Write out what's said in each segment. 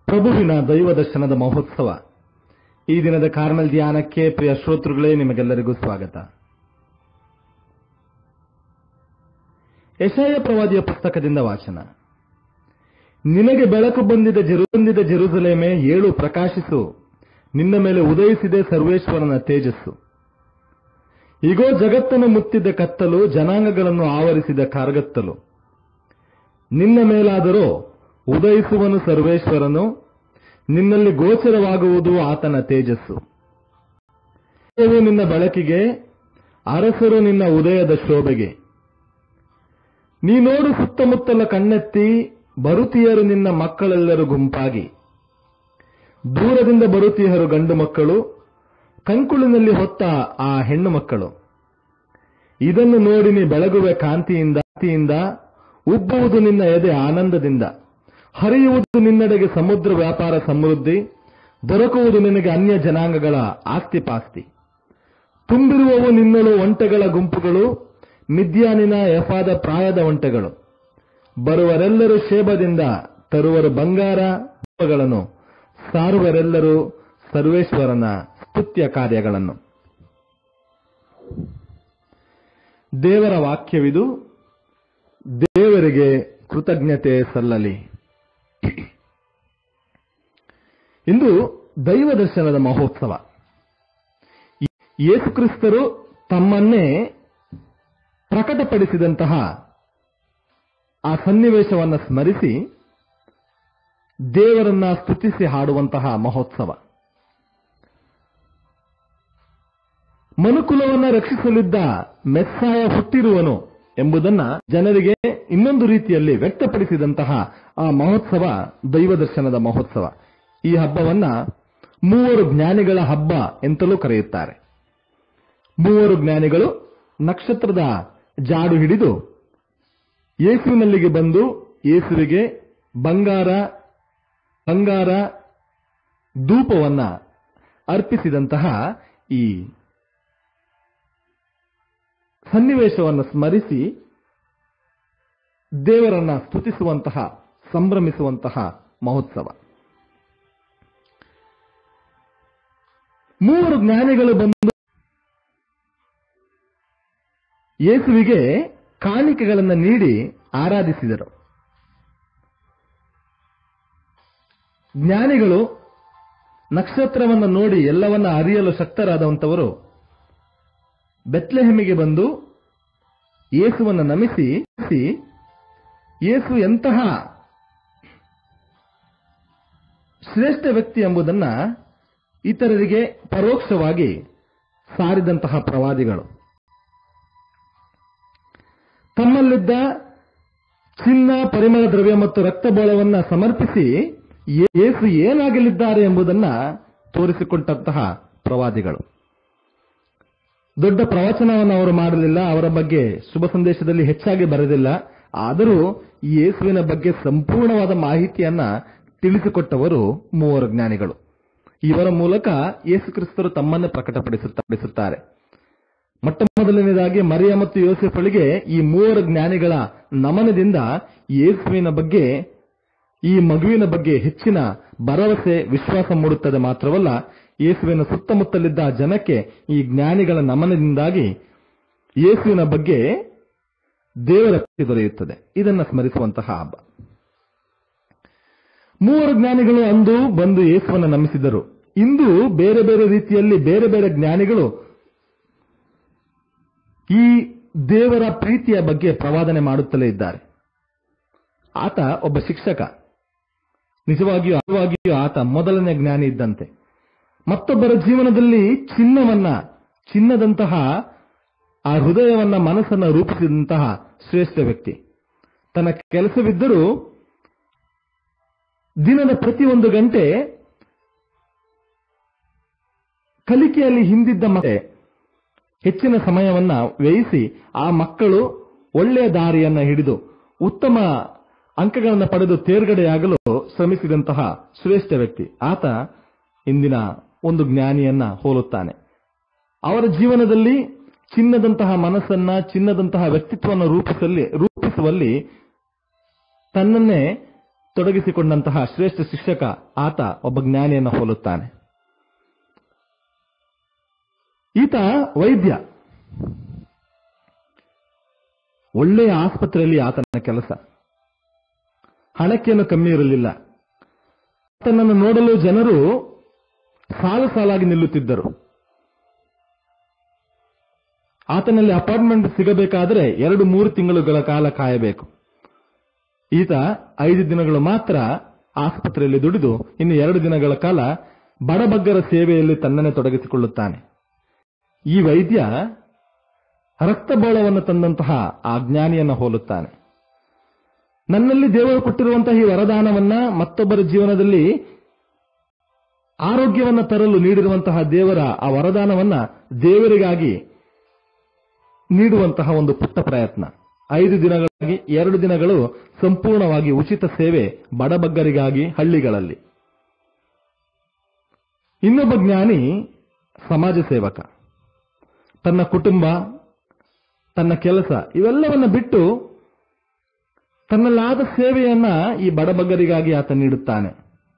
ಪ್ರಭುವಿನ ದೈವ ದರ್ಶನದ ಮಹೋತ್ಸವ ಈ ದಿನದ ಕಾರ್ಮೆಲ್ ಧ್ಯಾನಕ್ಕೆ ಪ್ರಿಯ ಶ್ರೋತೃಗಳೇ ನಿಮಗೆಲ್ಲರಿಗೂ ಸ್ವಾಗತ ಯಶಾಯ ಪ್ರವಾದಿಯ ಪುಸ್ತಕದಿಂದ ವಾಚನ ನಿನಗೆ ಬೆಳಕು ಬಂದಿದ ಜೆರು ಬಂದಿದ ಜೆರುಸಲೇಮೆ ಏಳು ಪ್ರಕಾಶಿಸು ನಿನ್ನ ಮೇಲೆ ಉದಯಿಸಿದೆ ಸರ್ವೇಶ್ವರನ ತೇಜಸ್ಸು ಈಗೋ ಜಗತ್ತನ್ನು ಮುತ್ತಿದ್ದ ಕತ್ತಲು ಜನಾಂಗಗಳನ್ನು ಆವರಿಸಿದ ಕಾರ್ಗತ್ತಲು ನಿನ್ನ ಮೇಲಾದರೂ ಉದಯಿಸುವನು ಸರ್ವೇಶ್ವರನು ನಿನ್ನಲ್ಲಿ ಗೋಚರವಾಗುವುದು ಆತನ ತೇಜಸ್ಸು ದೇವರು ನಿನ್ನ ಬೆಳಕಿಗೆ ಅರಸರು ನಿನ್ನ ಉದಯದ ಶೋಭೆಗೆ ನೀ ನೋಡು ಸುತ್ತಮುತ್ತಲ ಕಣ್ಣೆತ್ತಿ ಬರುತಿಯರು ನಿನ್ನ ಮಕ್ಕಳೆಲ್ಲರೂ ಗುಂಪಾಗಿ ದೂರದಿಂದ ಬರುತಿಯರು ಗಂಡು ಮಕ್ಕಳು ಕಂಕುಳಿನಲ್ಲಿ ಹೊತ್ತ ಆ ಹೆಣ್ಣು ಮಕ್ಕಳು ಇದನ್ನು ನೋಡಿ ನೀ ಬೆಳಗುವೆ ಕಾಂತಿಯಿಂದ ಕಾಂತಿಯಿಂದ ಉಬ್ಬುವುದು ನಿನ್ನ ಎದೆ ಆನಂದದಿಂದ ಹರಿಯುವುದು ನಿನ್ನೆಡೆಗೆ ಸಮುದ್ರ ವ್ಯಾಪಾರ ಸಮೃದ್ಧಿ ದೊರಕುವುದು ನಿನಗೆ ಅನ್ಯ ಜನಾಂಗಗಳ ಆಸ್ತಿಪಾಸ್ತಿ ತುಂಬಿರುವವು ನಿನ್ನಳು ಒಂಟೆಗಳ ಗುಂಪುಗಳು ಮಿದ್ಯಾನಿನ ಎಫಾದ ಪ್ರಾಯದ ಒಂಟೆಗಳು ಬರುವರೆಲ್ಲರೂ ಶೇಬದಿಂದ ತರುವರು ಬಂಗಾರ ಗಳನ್ನು ಸಾರುವರೆಲ್ಲರೂ ಸರ್ವೇಶ್ವರನ ಸ್ತುತ್ಯ ಕಾರ್ಯಗಳನ್ನು ದೇವರ ವಾಕ್ಯವಿದು ದೇವರಿಗೆ ಕೃತಜ್ಞತೆ ಸಲ್ಲಲಿ ಇಂದು ದೈವ ದರ್ಶನದ ಮಹೋತ್ಸವ ಯೇಸುಕ್ರಿಸ್ತರು ತಮ್ಮನ್ನೇ ಪ್ರಕಟಪಡಿಸಿದಂತಹ ಆ ಸನ್ನಿವೇಶವನ್ನು ಸ್ಮರಿಸಿ ದೇವರನ್ನ ಸ್ತುತಿಸಿ ಹಾಡುವಂತಹ ಮಹೋತ್ಸವ ಮನುಕುಲವನ್ನ ರಕ್ಷಿಸಲಿದ್ದ ಮೆಸ್ಸಾಯ ಹುಟ್ಟಿರುವನು ಎಂಬುದನ್ನ ಜನರಿಗೆ ಇನ್ನೊಂದು ರೀತಿಯಲ್ಲಿ ವ್ಯಕ್ತಪಡಿಸಿದಂತಹ ಆ ಮಹೋತ್ಸವ ದೈವ ದರ್ಶನದ ಮಹೋತ್ಸವ ಈ ಹಬ್ಬವನ್ನ ಮೂವರು ಜ್ಞಾನಿಗಳ ಹಬ್ಬ ಎಂತಲೂ ಕರೆಯುತ್ತಾರೆ ಮೂವರು ಜ್ಞಾನಿಗಳು ನಕ್ಷತ್ರದ ಜಾಡು ಹಿಡಿದು ಯೇಸುವಿನಲ್ಲಿಗೆ ಬಂದು ಯೇಸುವಿಗೆ ಬಂಗಾರ ಬಂಗಾರ ಧೂಪವನ್ನ ಅರ್ಪಿಸಿದಂತಹ ಈ ಸನ್ನಿವೇಶವನ್ನು ಸ್ಮರಿಸಿ ದೇವರನ್ನ ಸ್ತುತಿಸುವಂತಹ ಸಂಭ್ರಮಿಸುವಂತಹ ಮಹೋತ್ಸವ ಮೂವರು ಜ್ಞಾನಿಗಳು ಬಂದು ಯೇಸುವಿಗೆ ಕಾಣಿಕೆಗಳನ್ನು ನೀಡಿ ಆರಾಧಿಸಿದರು ಜ್ಞಾನಿಗಳು ನಕ್ಷತ್ರವನ್ನು ನೋಡಿ ಎಲ್ಲವನ್ನ ಅರಿಯಲು ಶಕ್ತರಾದಂಥವರು ಬೆತ್ಲೆಹೆಮಿಗೆ ಬಂದು ಯೇಸುವನ್ನು ನಮಿಸಿ ಯೇಸು ಎಂತಹ ಶ್ರೇಷ್ಠ ವ್ಯಕ್ತಿ ಎಂಬುದನ್ನ ಇತರರಿಗೆ ಪರೋಕ್ಷವಾಗಿ ಸಾರಿದಂತಹ ಪ್ರವಾದಿಗಳು ತಮ್ಮಲ್ಲಿದ್ದ ಚಿನ್ನ ಪರಿಮಳ ದ್ರವ್ಯ ಮತ್ತು ರಕ್ತಬೋಳವನ್ನ ಸಮರ್ಪಿಸಿ ಯೇಸು ಏನಾಗಲಿದ್ದಾರೆ ಎಂಬುದನ್ನ ತೋರಿಸಿಕೊಟ್ಟಂತಹ ಪ್ರವಾದಿಗಳು ದೊಡ್ಡ ಪ್ರವಚನವನ್ನು ಅವರು ಮಾಡಲಿಲ್ಲ ಅವರ ಬಗ್ಗೆ ಶುಭ ಸಂದೇಶದಲ್ಲಿ ಹೆಚ್ಚಾಗಿ ಬರೆದಿಲ್ಲ ಆದರೂ ಯೇಸುವಿನ ಬಗ್ಗೆ ಸಂಪೂರ್ಣವಾದ ಮಾಹಿತಿಯನ್ನ ತಿಳಿಸಿಕೊಟ್ಟವರು ಮೂವರು ಜ್ಞಾನಿಗಳು ಇವರ ಮೂಲಕ ಯೇಸು ಕ್ರಿಸ್ತರು ತಮ್ಮನ್ನು ಪ್ರಕಟಪಡಿಸುತ್ತಾರೆ ಮೊಟ್ಟ ಮೊದಲನೇದಾಗಿ ಮರಿಯ ಮತ್ತು ಯೋಸೆಫಳಿಗೆ ಈ ಮೂವರು ಜ್ಞಾನಿಗಳ ನಮನದಿಂದ ಯೇಸುವಿನ ಬಗ್ಗೆ ಈ ಮಗುವಿನ ಬಗ್ಗೆ ಹೆಚ್ಚಿನ ಭರವಸೆ ವಿಶ್ವಾಸ ಮೂಡುತ್ತದೆ ಮಾತ್ರವಲ್ಲ ಯೇಸುವಿನ ಸುತ್ತಮುತ್ತಲಿದ್ದ ಜನಕ್ಕೆ ಈ ಜ್ಞಾನಿಗಳ ನಮನದಿಂದಾಗಿ ಯೇಸುವಿನ ಬಗ್ಗೆ ದೇವರ ದೊರೆಯುತ್ತದೆ ಇದನ್ನು ಸ್ಮರಿಸುವಂತಹ ಹಬ್ಬ ಮೂವರು ಜ್ಞಾನಿಗಳು ಅಂದು ಬಂದು ಯೇಸುವನ್ನು ನಮಿಸಿದರು ಇಂದು ಬೇರೆ ಬೇರೆ ರೀತಿಯಲ್ಲಿ ಬೇರೆ ಬೇರೆ ಜ್ಞಾನಿಗಳು ಈ ದೇವರ ಪ್ರೀತಿಯ ಬಗ್ಗೆ ಪ್ರವಾದನೆ ಮಾಡುತ್ತಲೇ ಇದ್ದಾರೆ ಆತ ಒಬ್ಬ ಶಿಕ್ಷಕ ನಿಜವಾಗಿಯೂ ನಿಜವಾಗಿಯೂ ಆತ ಮೊದಲನೇ ಜ್ಞಾನಿ ಇದ್ದಂತೆ ಮತ್ತೊಬ್ಬರ ಜೀವನದಲ್ಲಿ ಚಿನ್ನವನ್ನ ಚಿನ್ನದಂತಹ ಆ ಹೃದಯವನ್ನ ಮನಸ್ಸನ್ನ ರೂಪಿಸಿದಂತಹ ಶ್ರೇಷ್ಠ ವ್ಯಕ್ತಿ ತನ್ನ ಕೆಲಸವಿದ್ದರೂ ದಿನದ ಪ್ರತಿಯೊಂದು ಗಂಟೆ ಕಲಿಕೆಯಲ್ಲಿ ಹಿಂದಿದ್ದ ಮತ್ತೆ ಹೆಚ್ಚಿನ ಸಮಯವನ್ನ ವ್ಯಯಿಸಿ ಆ ಮಕ್ಕಳು ಒಳ್ಳೆಯ ದಾರಿಯನ್ನ ಹಿಡಿದು ಉತ್ತಮ ಅಂಕಗಳನ್ನು ಪಡೆದು ತೇರ್ಗಡೆಯಾಗಲು ಶ್ರಮಿಸಿದಂತಹ ಶ್ರೇಷ್ಠ ವ್ಯಕ್ತಿ ಆತ ಇಂದಿನ ಒಂದು ಜ್ಞಾನಿಯನ್ನ ಹೋಲುತ್ತಾನೆ ಅವರ ಜೀವನದಲ್ಲಿ ಚಿನ್ನದಂತಹ ಮನಸ್ಸನ್ನ ಚಿನ್ನದಂತಹ ವ್ಯಕ್ತಿತ್ವವನ್ನು ರೂಪಿಸಲಿ ರೂಪಿಸುವಲ್ಲಿ ತನ್ನನ್ನೇ ತೊಡಗಿಸಿಕೊಂಡಂತಹ ಶ್ರೇಷ್ಠ ಶಿಕ್ಷಕ ಆತ ಒಬ್ಬ ಜ್ಞಾನಿಯನ್ನು ಹೋಲುತ್ತಾನೆ ಈತ ವೈದ್ಯ ಒಳ್ಳೆಯ ಆಸ್ಪತ್ರೆಯಲ್ಲಿ ಆತನ ಕೆಲಸ ಹಣಕ್ಕೇನು ಕಮ್ಮಿ ಇರಲಿಲ್ಲ ಆತನನ್ನು ನೋಡಲು ಜನರು ಸಾಲು ಸಾಲಾಗಿ ನಿಲ್ಲುತ್ತಿದ್ದರು ಆತನಲ್ಲಿ ಅಪಾರ್ಟ್ಮೆಂಟ್ ಸಿಗಬೇಕಾದರೆ ಎರಡು ಮೂರು ತಿಂಗಳುಗಳ ಕಾಲ ಕಾಯಬೇಕು ಈತ ಐದು ದಿನಗಳು ಮಾತ್ರ ಆಸ್ಪತ್ರೆಯಲ್ಲಿ ದುಡಿದು ಇನ್ನು ಎರಡು ದಿನಗಳ ಕಾಲ ಬಡಬಗ್ಗರ ಸೇವೆಯಲ್ಲಿ ತನ್ನನ್ನೇ ತೊಡಗಿಸಿಕೊಳ್ಳುತ್ತಾನೆ ಈ ವೈದ್ಯ ರಕ್ತಬೋಳವನ್ನು ತಂದಂತಹ ಆ ಜ್ಞಾನಿಯನ್ನು ಹೋಲುತ್ತಾನೆ ನನ್ನಲ್ಲಿ ದೇವರು ಕೊಟ್ಟಿರುವಂತಹ ಈ ವರದಾನವನ್ನ ಮತ್ತೊಬ್ಬರ ಜೀವನದಲ್ಲಿ ಆರೋಗ್ಯವನ್ನ ತರಲು ನೀಡಿರುವಂತಹ ದೇವರ ಆ ವರದಾನವನ್ನ ದೇವರಿಗಾಗಿ ನೀಡುವಂತಹ ಒಂದು ಪುಟ್ಟ ಪ್ರಯತ್ನ ಐದು ದಿನಗಳಾಗಿ ಎರಡು ದಿನಗಳು ಸಂಪೂರ್ಣವಾಗಿ ಉಚಿತ ಸೇವೆ ಬಡಬಗ್ಗರಿಗಾಗಿ ಹಳ್ಳಿಗಳಲ್ಲಿ ಇನ್ನೊಬ್ಬ ಜ್ಞಾನಿ ಸಮಾಜ ಸೇವಕ ತನ್ನ ಕುಟುಂಬ ತನ್ನ ಕೆಲಸ ಇವೆಲ್ಲವನ್ನ ಬಿಟ್ಟು ತನ್ನಲ್ಲಾದ ಸೇವೆಯನ್ನ ಈ ಬಡಬಗ್ಗರಿಗಾಗಿ ಆತ ನೀಡುತ್ತಾನೆ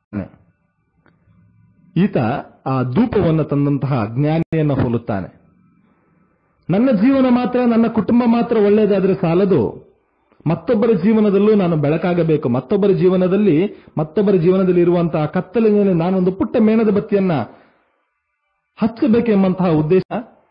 ಈತ ಆ ಧೂಪವನ್ನು ತಂದಂತಹ ಜ್ಞಾನಿಯನ್ನು ಹೋಲುತ್ತಾನೆ ನನ್ನ ಜೀವನ ಮಾತ್ರ ನನ್ನ ಕುಟುಂಬ ಮಾತ್ರ ಒಳ್ಳೆಯದಾದರೆ ಸಾಲದು ಮತ್ತೊಬ್ಬರ ಜೀವನದಲ್ಲೂ ನಾನು ಬೆಳಕಾಗಬೇಕು ಮತ್ತೊಬ್ಬರ ಜೀವನದಲ್ಲಿ ಮತ್ತೊಬ್ಬರ ಜೀವನದಲ್ಲಿ ಇರುವಂತಹ ಕತ್ತಲಿನಲ್ಲಿ ನಾನೊಂದು ಪುಟ್ಟ ಮೇಣದ ಬತ್ತಿಯನ್ನ ಹಚ್ಚಬೇಕೆಂಬಂತಹ ಉದ್ದೇಶ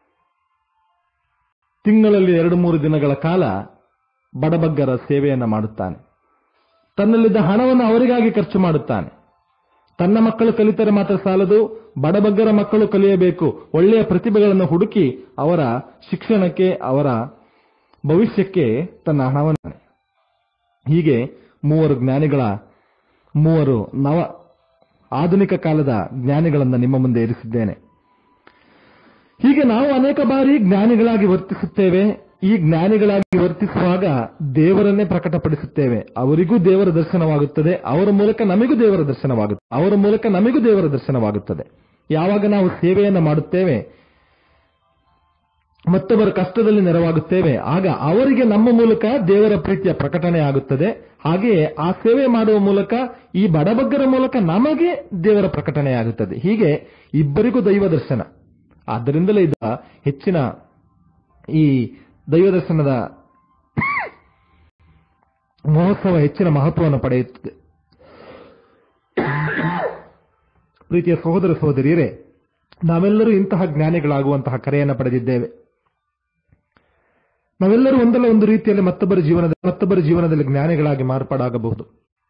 ತಿಂಗಳಲ್ಲಿ ಎರಡು ಮೂರು ದಿನಗಳ ಕಾಲ ಬಡಬಗ್ಗರ ಸೇವೆಯನ್ನ ಮಾಡುತ್ತಾನೆ ತನ್ನಲ್ಲಿದ್ದ ಹಣವನ್ನು ಅವರಿಗಾಗಿ ಖರ್ಚು ಮಾಡುತ್ತಾನೆ ತನ್ನ ಮಕ್ಕಳು ಕಲಿತರೆ ಮಾತ್ರ ಸಾಲದು ಬಡಬಗ್ಗರ ಮಕ್ಕಳು ಕಲಿಯಬೇಕು ಒಳ್ಳೆಯ ಪ್ರತಿಭೆಗಳನ್ನು ಹುಡುಕಿ ಅವರ ಶಿಕ್ಷಣಕ್ಕೆ ಅವರ ಭವಿಷ್ಯಕ್ಕೆ ತನ್ನ ಹಣವನ್ನು ಹೀಗೆ ಮೂವರು ಜ್ಞಾನಿಗಳ ಮೂವರು ನವ ಆಧುನಿಕ ಕಾಲದ ಜ್ಞಾನಿಗಳನ್ನು ನಿಮ್ಮ ಮುಂದೆ ಇರಿಸಿದ್ದೇನೆ ಹೀಗೆ ನಾವು ಅನೇಕ ಬಾರಿ ಜ್ಞಾನಿಗಳಾಗಿ ವರ್ತಿಸುತ್ತೇವೆ ಈ ಜ್ಞಾನಿಗಳಾಗಿ ವರ್ತಿಸುವಾಗ ದೇವರನ್ನೇ ಪ್ರಕಟಪಡಿಸುತ್ತೇವೆ ಅವರಿಗೂ ದೇವರ ದರ್ಶನವಾಗುತ್ತದೆ ಅವರ ಮೂಲಕ ನಮಗೂ ದೇವರ ದರ್ಶನವಾಗುತ್ತದೆ ಅವರ ಮೂಲಕ ನಮಗೂ ದೇವರ ದರ್ಶನವಾಗುತ್ತದೆ ಯಾವಾಗ ನಾವು ಸೇವೆಯನ್ನು ಮಾಡುತ್ತೇವೆ ಮತ್ತೊಬ್ಬರ ಕಷ್ಟದಲ್ಲಿ ನೆರವಾಗುತ್ತೇವೆ ಆಗ ಅವರಿಗೆ ನಮ್ಮ ಮೂಲಕ ದೇವರ ಪ್ರೀತಿಯ ಪ್ರಕಟಣೆ ಆಗುತ್ತದೆ ಹಾಗೆಯೇ ಆ ಸೇವೆ ಮಾಡುವ ಮೂಲಕ ಈ ಬಡಬಗ್ಗರ ಮೂಲಕ ನಮಗೆ ದೇವರ ಪ್ರಕಟಣೆಯಾಗುತ್ತದೆ ಹೀಗೆ ಇಬ್ಬರಿಗೂ ದೈವ ದರ್ಶನ ಆದ್ದರಿಂದಲೇ ಇದು ಹೆಚ್ಚಿನ ಈ ದೈವ ದರ್ಶನದ ಮಹೋತ್ಸವ ಹೆಚ್ಚಿನ ಮಹತ್ವವನ್ನು ಪಡೆಯುತ್ತದೆ ಪ್ರೀತಿಯ ಸಹೋದರ ಸಹೋದರಿಯರೇ ನಾವೆಲ್ಲರೂ ಇಂತಹ ಜ್ಞಾನಿಗಳಾಗುವಂತಹ ಕರೆಯನ್ನು ಪಡೆದಿದ್ದೇವೆ ನಾವೆಲ್ಲರೂ ಒಂದಲ್ಲ ಒಂದು ರೀತಿಯಲ್ಲಿ ಮತ್ತೊಬ್ಬರ ಜೀವನದ ಮತ್ತೊಬ್ಬರ ಜೀವನದಲ್ಲಿ ಜ್ಞಾನಿಗಳಾಗಿ ಮಾರ್ಪಾಡಾಗಬಹುದು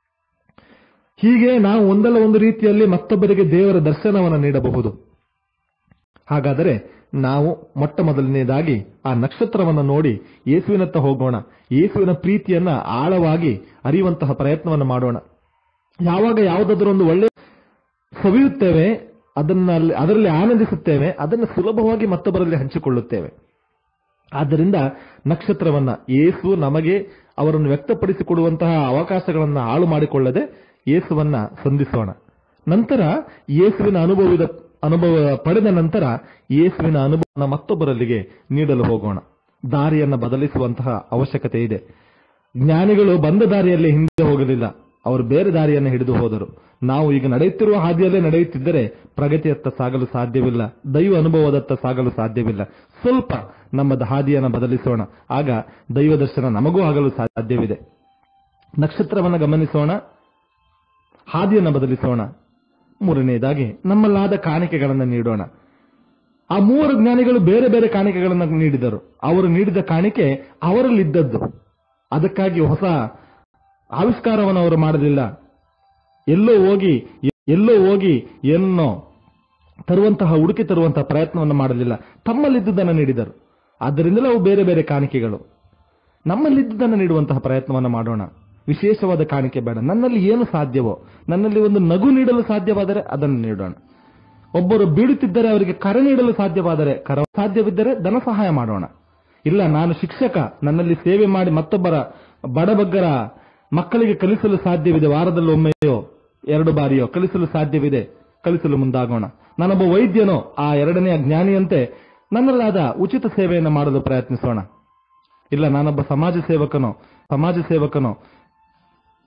ಹೀಗೆ ನಾವು ಒಂದಲ್ಲ ಒಂದು ರೀತಿಯಲ್ಲಿ ಮತ್ತೊಬ್ಬರಿಗೆ ದೇವರ ದರ್ಶನವನ್ನು ನೀಡಬಹುದು ಹಾಗಾದರೆ ನಾವು ಮೊಟ್ಟ ಮೊದಲನೇದಾಗಿ ಆ ನಕ್ಷತ್ರವನ್ನು ನೋಡಿ ಯೇಸುವಿನತ್ತ ಹೋಗೋಣ ಯೇಸುವಿನ ಪ್ರೀತಿಯನ್ನ ಆಳವಾಗಿ ಅರಿಯುವಂತಹ ಪ್ರಯತ್ನವನ್ನು ಮಾಡೋಣ ಯಾವಾಗ ಯಾವುದಾದ್ರೂ ಒಂದು ಒಳ್ಳೆ ಸವಿಯುತ್ತೇವೆ ಅದನ್ನ ಅದರಲ್ಲಿ ಆನಂದಿಸುತ್ತೇವೆ ಅದನ್ನು ಸುಲಭವಾಗಿ ಮತ್ತೊಬ್ಬರಲ್ಲಿ ಹಂಚಿಕೊಳ್ಳುತ್ತೇವೆ ಆದ್ದರಿಂದ ನಕ್ಷತ್ರವನ್ನ ಯೇಸು ನಮಗೆ ಅವರನ್ನು ವ್ಯಕ್ತಪಡಿಸಿಕೊಡುವಂತಹ ಅವಕಾಶಗಳನ್ನು ಹಾಳು ಮಾಡಿಕೊಳ್ಳದೆ ಯೇಸುವನ್ನ ಸಂಧಿಸೋಣ ನಂತರ ಯೇಸುವಿನ ಅನುಭವದ ಅನುಭವ ಪಡೆದ ನಂತರ ಯೇಸುವಿನ ಅನುಭವ ಮತ್ತೊಬ್ಬರಲ್ಲಿಗೆ ನೀಡಲು ಹೋಗೋಣ ದಾರಿಯನ್ನ ಬದಲಿಸುವಂತಹ ಅವಶ್ಯಕತೆ ಇದೆ ಜ್ಞಾನಿಗಳು ಬಂದ ದಾರಿಯಲ್ಲಿ ಹಿಂದೆ ಹೋಗಲಿಲ್ಲ ಅವರು ಬೇರೆ ದಾರಿಯನ್ನು ಹಿಡಿದು ಹೋದರು ನಾವು ಈಗ ನಡೆಯುತ್ತಿರುವ ಹಾದಿಯಲ್ಲೇ ನಡೆಯುತ್ತಿದ್ದರೆ ಪ್ರಗತಿಯತ್ತ ಸಾಗಲು ಸಾಧ್ಯವಿಲ್ಲ ದೈವ ಅನುಭವದತ್ತ ಸಾಗಲು ಸಾಧ್ಯವಿಲ್ಲ ಸ್ವಲ್ಪ ನಮ್ಮ ಹಾದಿಯನ್ನು ಬದಲಿಸೋಣ ಆಗ ದೈವ ದರ್ಶನ ನಮಗೂ ಆಗಲು ಸಾಧ್ಯವಿದೆ ನಕ್ಷತ್ರವನ್ನು ಗಮನಿಸೋಣ ಹಾದಿಯನ್ನು ಬದಲಿಸೋಣ ಮೂರನೆಯದಾಗಿ ನಮ್ಮಲ್ಲಾದ ಕಾಣಿಕೆಗಳನ್ನು ನೀಡೋಣ ಆ ಮೂವರು ಜ್ಞಾನಿಗಳು ಬೇರೆ ಬೇರೆ ಕಾಣಿಕೆಗಳನ್ನು ನೀಡಿದರು ಅವರು ನೀಡಿದ ಕಾಣಿಕೆ ಅವರಲ್ಲಿದ್ದದ್ದು ಅದಕ್ಕಾಗಿ ಹೊಸ ಆವಿಷ್ಕಾರವನ್ನು ಅವರು ಮಾಡಲಿಲ್ಲ ಎಲ್ಲೋ ಹೋಗಿ ಎಲ್ಲೋ ಹೋಗಿ ಏನೋ ತರುವಂತಹ ಹುಡುಕಿ ತರುವಂತಹ ಪ್ರಯತ್ನವನ್ನು ಮಾಡಲಿಲ್ಲ ತಮ್ಮಲ್ಲಿದ್ದುದನ್ನು ನೀಡಿದರು ಆದ್ದರಿಂದಲೇ ಅವು ಬೇರೆ ಬೇರೆ ಕಾಣಿಕೆಗಳು ನಮ್ಮಲ್ಲಿದ್ದುದನ್ನು ನೀಡುವಂತಹ ಪ್ರಯತ್ನವನ್ನು ಮಾಡೋಣ ವಿಶೇಷವಾದ ಕಾಣಿಕೆ ಬೇಡ ನನ್ನಲ್ಲಿ ಏನು ಸಾಧ್ಯವೋ ನನ್ನಲ್ಲಿ ಒಂದು ನಗು ನೀಡಲು ಸಾಧ್ಯವಾದರೆ ಅದನ್ನು ನೀಡೋಣ ಒಬ್ಬರು ಬೀಳುತ್ತಿದ್ದರೆ ಅವರಿಗೆ ಕರೆ ನೀಡಲು ಸಾಧ್ಯವಾದರೆ ಕರ ಸಾಧ್ಯವಿದ್ದರೆ ಧನ ಸಹಾಯ ಮಾಡೋಣ ಇಲ್ಲ ನಾನು ಶಿಕ್ಷಕ ನನ್ನಲ್ಲಿ ಸೇವೆ ಮಾಡಿ ಮತ್ತೊಬ್ಬರ ಬಡಬಗ್ಗರ ಮಕ್ಕಳಿಗೆ ಕಲಿಸಲು ಸಾಧ್ಯವಿದೆ ವಾರದಲ್ಲಿ ಒಮ್ಮೆಯೋ ಎರಡು ಬಾರಿಯೋ ಕಲಿಸಲು ಸಾಧ್ಯವಿದೆ ಕಲಿಸಲು ಮುಂದಾಗೋಣ ನಾನೊಬ್ಬ ವೈದ್ಯನೋ ಆ ಎರಡನೆಯ ಜ್ಞಾನಿಯಂತೆ ನನ್ನಲ್ಲಾದ ಉಚಿತ ಸೇವೆಯನ್ನು ಮಾಡಲು ಪ್ರಯತ್ನಿಸೋಣ ಇಲ್ಲ ನಾನೊಬ್ಬ ಸಮಾಜ ಸೇವಕನೋ ಸಮಾಜ ಸೇವಕನೋ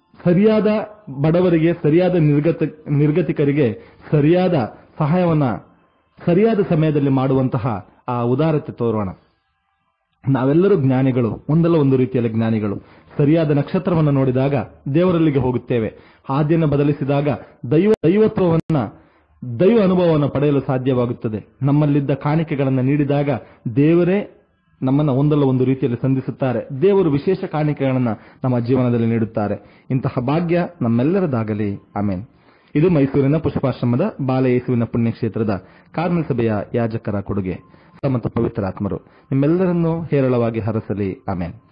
ಸರಿಯಾದ ಬಡವರಿಗೆ ಸರಿಯಾದ ನಿರ್ಗತ ನಿರ್ಗತಿಕರಿಗೆ ಸರಿಯಾದ ಸಹಾಯವನ್ನ ಸರಿಯಾದ ಸಮಯದಲ್ಲಿ ಮಾಡುವಂತಹ ಆ ಉದಾರತೆ ತೋರೋಣ ನಾವೆಲ್ಲರೂ ಜ್ಞಾನಿಗಳು ಒಂದಲ್ಲ ಒಂದು ರೀತಿಯಲ್ಲಿ ಜ್ಞಾನಿಗಳು ಸರಿಯಾದ ನಕ್ಷತ್ರವನ್ನು ನೋಡಿದಾಗ ದೇವರಲ್ಲಿಗೆ ಹೋಗುತ್ತೇವೆ ಹಾದಿಯನ್ನು ಬದಲಿಸಿದಾಗ ದೈವ ದೈವತ್ವವನ್ನ ದೈವ ಅನುಭವವನ್ನು ಪಡೆಯಲು ಸಾಧ್ಯವಾಗುತ್ತದೆ ನಮ್ಮಲ್ಲಿದ್ದ ಕಾಣಿಕೆಗಳನ್ನು ನೀಡಿದಾಗ ದೇವರೇ ನಮ್ಮನ್ನ ಒಂದಲ್ಲ ಒಂದು ರೀತಿಯಲ್ಲಿ ಸಂಧಿಸುತ್ತಾರೆ ದೇವರು ವಿಶೇಷ ಕಾಣಿಕೆಗಳನ್ನು ನಮ್ಮ ಜೀವನದಲ್ಲಿ ನೀಡುತ್ತಾರೆ ಇಂತಹ ಭಾಗ್ಯ ನಮ್ಮೆಲ್ಲರದಾಗಲಿ ಆಮೇನ್ ಇದು ಮೈಸೂರಿನ ಪುಷ್ಪಾಶ್ರಮದ ಬಾಲಯೇಸುವಿನ ಪುಣ್ಯಕ್ಷೇತ್ರದ ಕಾರ್ಮಿಕ ಸಭೆಯ ಯಾಜಕರ ಕೊಡುಗೆ ಮತ್ತು ಪವಿತ್ರಾತ್ಮರು ನಿಮ್ಮೆಲ್ಲರನ್ನೂ ಹೇರಳವಾಗಿ ಹರಸಲಿ ಆಮೇನ್